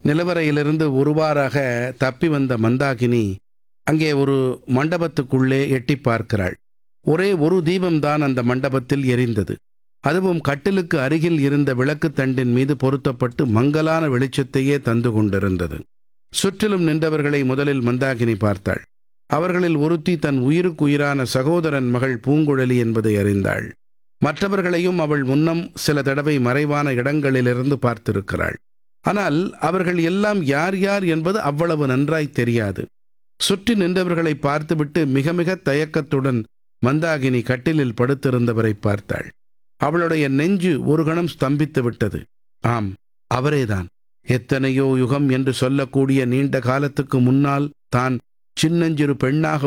நிலவரையிலிருந்து ஒருவாறாக தப்பி வந்த மந்தாகினி அங்கே ஒரு மண்டபத்துக்குள்ளே எட்டி பார்க்கிறாள் ஒரே ஒரு தீபம்தான் அந்த மண்டபத்தில் எரிந்தது அதுவும் கட்டிலுக்கு அருகில் இருந்த விளக்குத் தண்டின் மீது பொருத்தப்பட்டு மங்கலான வெளிச்சத்தையே தந்து கொண்டிருந்தது சுற்றிலும் நின்றவர்களை முதலில் மந்தாகினி பார்த்தாள் அவர்களில் ஒருத்தி தன் உயிருக்குயிரான சகோதரன் மகள் பூங்குழலி என்பதை அறிந்தாள் மற்றவர்களையும் அவள் முன்னம் சில தடவை மறைவான இடங்களிலிருந்து பார்த்திருக்கிறாள் ஆனால் அவர்கள் எல்லாம் யார் யார் என்பது அவ்வளவு நன்றாய் தெரியாது சுற்றி நின்றவர்களை பார்த்துவிட்டு மிக மிக தயக்கத்துடன் மந்தாகினி கட்டிலில் படுத்திருந்தவரை பார்த்தாள் அவளுடைய நெஞ்சு ஒரு கணம் ஸ்தம்பித்து விட்டது ஆம் அவரேதான் எத்தனையோ யுகம் என்று சொல்லக்கூடிய நீண்ட காலத்துக்கு முன்னால் தான் சின்னஞ்சிறு பெண்ணாக